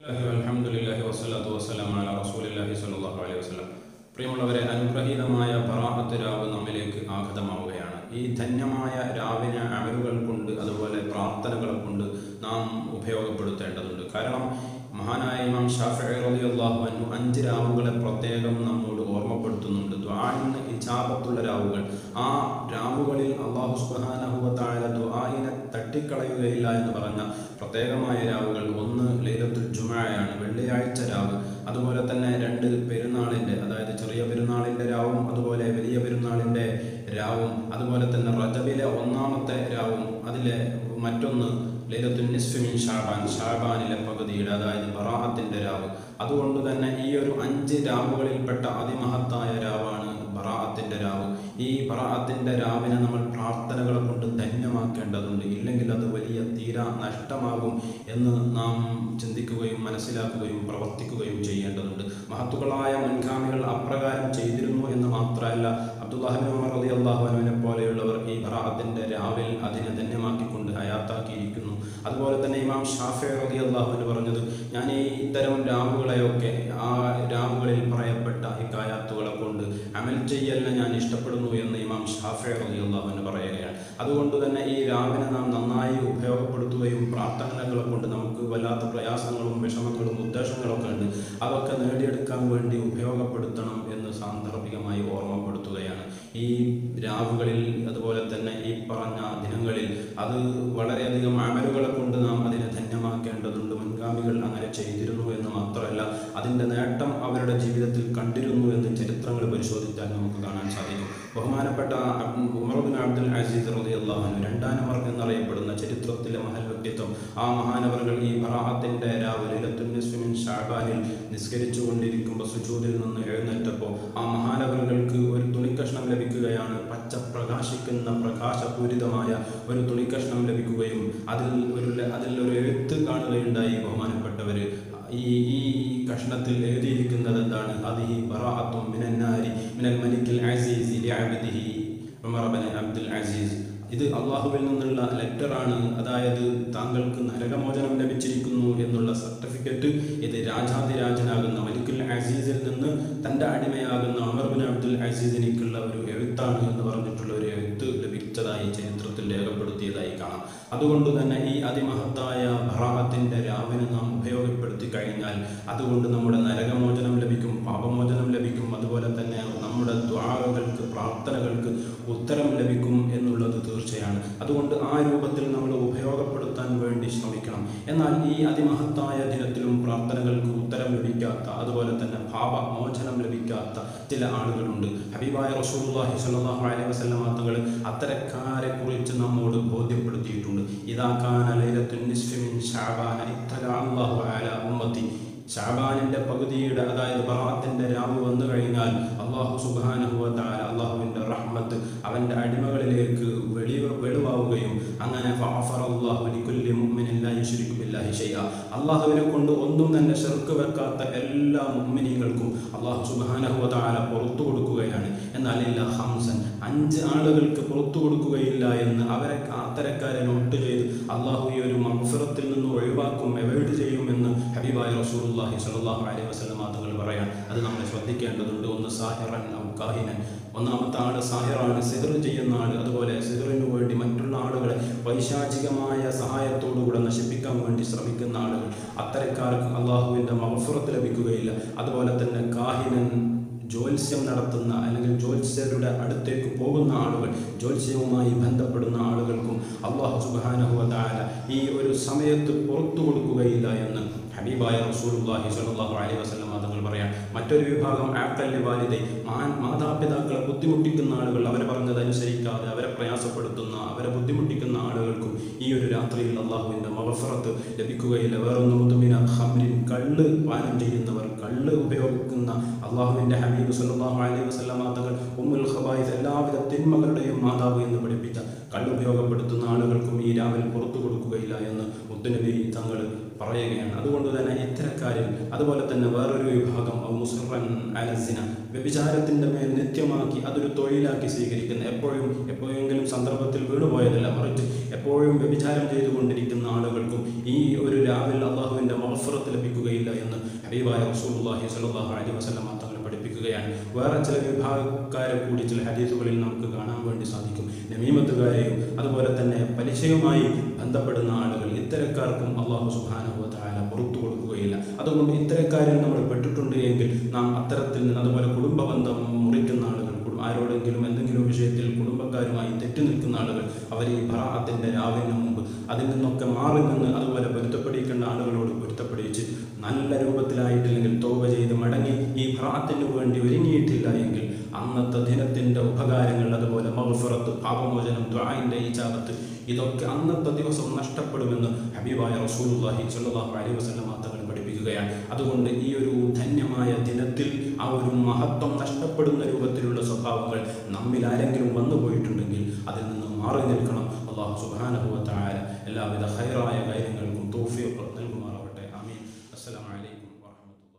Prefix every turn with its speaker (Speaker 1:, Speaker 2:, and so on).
Speaker 1: അൽഹംദുലില്ലാഹി വസ്സലാത്തു വസ്സലാമു അലാ റസൂലില്ലാഹി സ്വല്ലല്ലാഹു അലൈഹി വസല്ലം പ്രിയമുള്ളവരെ അനുഗ്രഹീതമായ ബറാഅത്ത് രാവ് നമ്മിലേക്ക് ആഗതമാവുകയാണ് ഈ ധന്യമായ രാവിനെ അമലുകൾ കൊണ്ട് അതുപോലെ പ്രാർത്ഥനകൾ കൊണ്ട് നാം ഉപയോഗപ്പെടുത്തേണ്ടതുണ്ട് കാരണം മഹാനായ ഇമാം ഷാഫി റളിയല്ലാഹു അൻഹു അഞ്ച് രാവുകളെ പ്രത്യേകം നമ്മോട് ഓർമ്മപ്പെടുത്തുന്നുണ്ട് ദ്വാഇന് ഇജാബത്തുള്ള രാവുകൾ ആ രാവുകളിൽ അള്ളാഹു സുബ്ഹാനഹു വ തആല ദുആഇനെ തട്ടിക്കളയുകയില്ല എന്ന് പറഞ്ഞ പ്രത്യേകമായ രാവുകൾ ഒന്ന് ലൈലത്തുൽ ജുമഅയാണ് വെള്ളിയാഴ്ച രാവ് അതുപോലെ തന്നെ രണ്ട് പെരുന്നാളിൻ്റെ അതായത് ചെറിയ പെരുന്നാളിൻ്റെ രാവും അതുപോലെ വലിയ പെരുന്നാളിൻ്റെ രാവും അതുപോലെ തന്നെ റജബിലെ ഒന്നാമത്തെ രാവും അതിലെ മറ്റൊന്ന് ലൈലത്തുൽ നിസ്ഫിമിൻ ഷാബാൻ ഷാബാനിലെ പകുതിയുടെ അതായത് ബറാഅത്തിൻ്റെ രാവ് അതുകൊണ്ട് തന്നെ ഈ ഒരു അഞ്ച് രാവുകളിൽപ്പെട്ട അതിമഹത്തായ രാവാണ് ബറാഅത്തിൻ്റെ രാവ് ഈ ബറാഅത്തിൻ്റെ രാവിനെ നമ്മൾ പ്രാർത്ഥനകളെ കൊണ്ട് ധന്യമാക്കേണ്ടതുണ്ട് ഇല്ലെങ്കിൽ അത് വലിയ തീരാ നഷ്ടമാകും എന്ന് നാം ചിന്തിക്കുകയും മനസ്സിലാക്കുകയും പ്രവർത്തിക്കുകയും ചെയ്യേണ്ടതുണ്ട് മഹത്തുക്കളായ മുൻഗാമികൾ അപ്രകാരം ചെയ്തിരുന്നു എന്ന് മാത്രമല്ല അബ്ദുല്ലാഹിബിൻ ഉമർ റളി അള്ളാഹുവിനെ പോലെയുള്ളവർ ഈ ബറാഅത്തിൻ്റെ രാവിൽ അതിനെ ധന്യമാക്കിക്കൊണ്ട് ഹയാത്താക്കിയിരിക്കുന്നു അതുപോലെ തന്നെ ഇമാം ഷാഫി റളി അള്ളാഹുവിന് പറഞ്ഞത് ഞാൻ ഈ ഇത്തരം രാവുകളെയൊക്കെ ആ രാവുകളിൽ പറയപ്പെട്ട ഈ കായാത്തുകളെ കൊണ്ട് അമൽ ചെയ്യലിനെ ഞാൻ ഇഷ്ടപ്പെടുന്നു എന്ന് ഇമാം ഷാഫി റളി അള്ളാഹുവിന് പറയുകയാണ് അതുകൊണ്ട് തന്നെ ഈ രാവിനെ നാം നന്നായി ഉപയോഗപ്പെടുത്തുകയും പ്രാർത്ഥനകളെ കൊണ്ട് നമുക്ക് വല്ലാത്ത പ്രയാസങ്ങളും വിഷമങ്ങളും ഉദ്ദേശങ്ങളൊക്കെ ഉണ്ട് അതൊക്കെ നേടിയെടുക്കാൻ വേണ്ടി ഉപയോഗപ്പെടുത്തണം എന്ന് സാന്ദർഭികമായി ഓർമ്മപ്പെടുത്തുകയാണ് ഈ രാവുകളിൽ അതുപോലെ തന്നെ ഈ പറഞ്ഞ ദിനങ്ങളിൽ അത് വളരെയധികം അമലുകളെ കൊണ്ട് നാം അതിനെ ധന്യമാക്കേണ്ടതുണ്ട് മുൻഗാമികൾ അങ്ങനെ ചെയ്തിരുന്നു എന്ന് മാത്രമല്ല അതിൻ്റെ നേട്ടം അവരുടെ ജീവിതത്തിൽ കണ്ടിരുന്നു എന്ന് ചരിത്രങ്ങൾ പരിശോധിച്ചാൽ നമുക്ക് കാണാൻ സാധിക്കും ബഹുമാനപ്പെട്ട അബ്- ഉമർ ബിൻ അബ്ദുൽ അസീസ് റളിയല്ലാഹു അൻഹു രണ്ടാം നമ്പർ എന്നറിയപ്പെടുന്ന ചരിത്രത്തിലെ മഹൽ വ്യക്തിത്വം ആ മഹാനവറുകൾ ഈ ബറാഅത്തിന്റെ രാവിലെ ലത്തുൻ ഷാബാനിൽ നിസ്കരിച്ചു കൊണ്ടിരിക്കുമ്പോൾ സുജൂദിൽ നിന്ന് എഴുന്നേറ്റപ്പോൾ ആ മഹാനവറുകൾക്ക് ഒരു തുണിക്കഷ്ണം ലഭിക്കുകയാണ് പച്ച പ്രകാശിക്കുന്ന പ്രകാശപൂരിതമായ ഒരു തുണിക്കഷ്ണം ലഭിക്കുകയും അതിൽ ഒരു അതിൽ ഒരു എഴുത്ത് കാണുകയുണ്ടായി ബഹുമാനപ്പെട്ടവര് ഈ ഈ കഷ്ണത്തിൽ എഴുതിയിരിക്കുന്നത് എന്താണ് അത് ഈ ബറാഅത്തും മിനന്നാരി മിനൽ മലിക്കിൽ അസീസ് ലിഅബ്ദിഹി ഉമർ ബിൻ അബ്ദുൽ അസീസ് ഇത് അള്ളാഹുവിൽ നിന്നുള്ള ലെറ്ററാണ് അതായത് താങ്കൾക്ക് നരകമോചനം ലഭിച്ചിരിക്കുന്നു എന്നുള്ള സർട്ടിഫിക്കറ്റ് ഇത് രാജാതിരാജനാകുന്ന മലിക്കുൽ അസീസിൽ നിന്ന് തൻ്റെ അടിമയാകുന്ന ഉമർ ബിൻ അബ്ദുൽ അസീസിനിക്കുള്ള ഒരു എഴുത്താണ് എന്ന് പറഞ്ഞിട്ടുള്ള ഒരു എഴുത്ത് ലഭിച്ചതായി ചരിത്രത്തിൽ രേഖപ്പെടുത്തിയതായി കാണാം അതുകൊണ്ട് തന്നെ ഈ അതിമഹത്തായ ഭറാഹത്തിൻ്റെ രാവിനെ നാം ഉപയോഗപ്പെടുത്തി കഴിഞ്ഞാൽ അതുകൊണ്ട് നമ്മുടെ നരകമോചനം ലഭിക്കും പാപമോചനം ലഭിക്കും അതുപോലെ തന്നെ നമ്മുടെ ദ്വാരകൾക്ക് പ്രാർത്ഥനകൾക്ക് ഉത്തരം ലഭിക്കും എന്നുള്ളത് തീർച്ചയാണ് അതുകൊണ്ട് ആ രൂപത്തിൽ നമ്മൾ ഉപയോഗപ്പെടുത്താൻ വേണ്ടി ശ്രമിക്കണം എന്നാൽ ഈ അതിമഹത്തായ ദിനത്തിലും പ്രാർത്ഥനകൾക്ക് ഉത്തരം ലഭിക്കാത്ത അതുപോലെ തന്നെ പാപമോചനം ലഭിക്കാത്ത ചില ആളുകളുണ്ട് ഹബീബായ റസൂലുള്ളാഹി സ്വല്ലല്ലാഹു അലൈഹി വസല്ലം തങ്ങൾ അത്തരക്കാരെ കുറിച്ച് നമ്മോട് ബോധ്യപ്പെടുത്തിയിട്ടുണ്ട് ഇദാ കാന ലൈലത്തുൻ നിസ്ഫി മിൻ ശഅബാന ഇത്തല അല്ലാഹു അലാ ഉമ്മത്തി ഷാബാനിന്റെ പകുതിയുടെ അതായത് ബറാത്തിന്റെ രാവ് വന്നു കഴിഞ്ഞാൽ അള്ളാഹു സുബാനഹു താല അള്ളാഹുവിന്റെ റഹ്മത്ത് അവന്റെ അടിമകളിലേക്ക് വെളി വെളിവാവുകയും അങ്ങനെ അള്ളാഹുവിനെ കൊണ്ട് ഒന്നും തന്നെ ചെറുക്ക് വെക്കാത്ത എല്ലാ മുമ്മിനികൾക്കും അള്ളാഹു സുബാനഹു താല പുറത്തു കൊടുക്കുകയാണ് എന്നാൽ ഇല്ല ഹംസൻ അഞ്ച് ആളുകൾക്ക് പുറത്തു കൊടുക്കുകയില്ല എന്ന് അവരെ അത്തരക്കാരെ നോട്ട് ചെയ്ത് അള്ളാഹു ഈ ഒരു മഫിറത്തിൽ നിന്ന് ഒഴിവാക്കും അവോയ്ഡ് ചെയ്യുമെന്ന് ഹബീബായ റസൂലുള്ളാഹി സ്വല്ലല്ലാഹു അലൈഹി വസല്ലം തങ്ങൾ പറയാൻ അത് നമ്മൾ ശ്രദ്ധിക്കേണ്ടതുണ്ട് ഒന്ന് സാഹിറൻ ഔ കാഹിനൻ ഒന്നാമത്തെ ആള് സാഹിറാണ് സിഹർ ചെയ്യുന്ന ആള് അതുപോലെ സിഹറിന് വേണ്ടി മറ്റുള്ള ആളുകളെ പൈശാചികമായ സഹായത്തോടുകൂടെ നശിപ്പിക്കാൻ വേണ്ടി ശ്രമിക്കുന്ന ആളുകൾ അത്തരക്കാർക്ക് അള്ളാഹുവിൻ്റെ മഹഫുറത്ത് ലഭിക്കുകയില്ല അതുപോലെ തന്നെ കാഹിനൻ ജ്യോത്സ്യം നടത്തുന്ന അല്ലെങ്കിൽ ജ്യോത്സ്യരുടെ അടുത്തേക്ക് പോകുന്ന ആളുകൾ ജ്യോത്സ്യവുമായി ബന്ധപ്പെടുന്ന ആളുകൾക്കും അള്ളാഹു സുബാനഹുവതാല ഈ ഒരു സമയത്ത് പുറത്തു കൊടുക്കുകയില്ല എന്ന് ഹബീബായ റസൂലുള്ളാഹി സ്വല്ലല്ലാഹു അലൈഹി വസല്ലം തങ്ങൾ പറയാം മറ്റൊരു വിഭാഗം ആക്കല്ലി വാലിദെ മാൻ മാതാപിതാക്കളെ ബുദ്ധിമുട്ടിക്കുന്ന ആളുകൾ അവരെ പറഞ്ഞത് അനുസരിക്കാതെ അവരെ പ്രയാസപ്പെടുത്തുന്ന അവരെ ബുദ്ധിമുട്ടിക്കുന്ന ആളുകൾക്കും ഈ ഒരു രാത്രിയിൽ അള്ളാഹുവിൻ്റെ മഹഫറത്ത് ലഭിക്കുകയില്ല വേറൊന്ന് മുതുമിന ഹംരിൻ കള്ള് പാനം ചെയ്യുന്നവർ കള്ള് ഉപയോഗിക്കുന്ന അള്ളാഹുവിൻ്റെ ഹബീബ് സല്ലല്ലാഹു അലൈഹി വസല്ലം തങ്ങൾ ഉമ്മുൽ ഖബായിസ് എല്ലാവിധ തിന്മകളുടെയും മാതാവ് എന്ന് പഠിപ്പിച്ച കള്ള് ഉപയോഗപ്പെടുത്തുന്ന ആളുകൾക്കും ഈ രാവിലെ പുറത്തു കൊടുക്കുകയില്ല എന്ന് മുത്തുനബി തങ്ങൾ പറയുകയാണ് അതുകൊണ്ട് തന്നെ ഇത്തരക്കാരിൽ അതുപോലെ തന്നെ വേറൊരു വിഭാഗം ഔ മുസ്ലിം അലസിന വ്യഭിചാരത്തിൻ്റെ മേൽ നിത്യമാക്കി അതൊരു തൊഴിലാക്കി സ്വീകരിക്കുന്ന എപ്പോഴും എപ്പോഴെങ്കിലും സന്ദർഭത്തിൽ വീണുപോയതല്ല മറിച്ച് എപ്പോഴും വ്യഭിചാരം ചെയ്തുകൊണ്ടിരിക്കുന്ന ആളുകൾക്കും ഈ ഒരു രാവിൽ അള്ളാഹുവിൻ്റെ മഹഫറത്ത് ലഭിക്കുകയില്ല എന്ന് ഹബീബായ റസൂലുള്ളാഹി സ്വല്ലല്ലാഹു അലൈഹി വസല്ലം തങ്ങൾ പഠിപ്പിക്കുകയാണ് വേറെ ചില വിഭാഗക്കാരെ കൂടി ചില ഹദീസുകളിൽ നമുക്ക് കാണാൻ വേണ്ടി സാധിക്കും നമീമത്തുകാരെയും അതുപോലെ തന്നെ പലിശയുമായി ബന്ധപ്പെടുന്ന ആളുകൾ ഇത്തരക്കാർക്കും അള്ളാഹു സുബ്ഹാനഹു വതആല പുറത്തു കൊടുക്കുകയില്ല അതുകൊണ്ട് ഇത്തരക്കാരിൽ നമ്മൾ പെട്ടിട്ടുണ്ട് എങ്കിൽ നാം അത്തരത്തിൽ നിന്ന് അതുപോലെ കുടുംബ ബന്ധം മുറിക്കുന്ന ആളുകൾ കുടു- ആരോടെങ്കിലും എന്തെങ്കിലും വിഷയത്തിൽ കുടുംബക്കാരുമായി തെറ്റി നിൽക്കുന്ന ആളുകൾ അവർ ഈ ഭറാഅത്തിൻ്റെ രാവിന് മുമ്പ് അതിൽ നിന്നൊക്കെ മാറി നിന്ന് അതുപോലെ പൊരുത്തപ്പെടിക്കേണ്ട ആളുകളോട് പൊരുത്തപ്പെടിച്ച് നല്ല രൂപത്തിലായിട്ടില്ലെങ്കിൽ തോപ ചെയ്ത് മടങ്ങി ഈ ഭറാത്തിന് വേണ്ടി ഒരുങ്ങിയിട്ടില്ല എങ്കിൽ അന്നത്തെ ദിനത്തിൻ്റെ ഉപകാരങ്ങൾ അതുപോലെ മഹഫറത്ത് പാപമോചനം ദ്വായിൻ്റെ ഈ ചാപത്ത് ഇതൊക്കെ അന്നത്തെ ദിവസം നഷ്ടപ്പെടുമെന്ന് ഹബീബായ റസൂലുള്ളാഹി സ്വല്ലല്ലാഹു അലൈഹി വസല്ലം തങ്ങൾ പഠിപ്പിക്കുകയാണ് അതുകൊണ്ട് ഈ ഒരു ധന്യമായ ദിനത്തിൽ ആ ഒരു മഹത്വം നഷ്ടപ്പെടുന്ന രൂപത്തിലുള്ള സ്വഭാവങ്ങൾ നമ്മിൽ ആരെങ്കിലും വന്നു പോയിട്ടുണ്ടെങ്കിൽ അതിൽ നിന്ന് മാറി നിൽക്കണം അള്ളാഹു സുബ്ഹാനഹു വ തആല എല്ലാവിധ ഹൈറായ കാര്യങ്ങൾക്കും തൗഫീഖ് നൽകുമാറാവട്ടെ ആമീൻ അസ്സലാമു അലൈക്കും വറഹ്മത്തുള്ളാഹി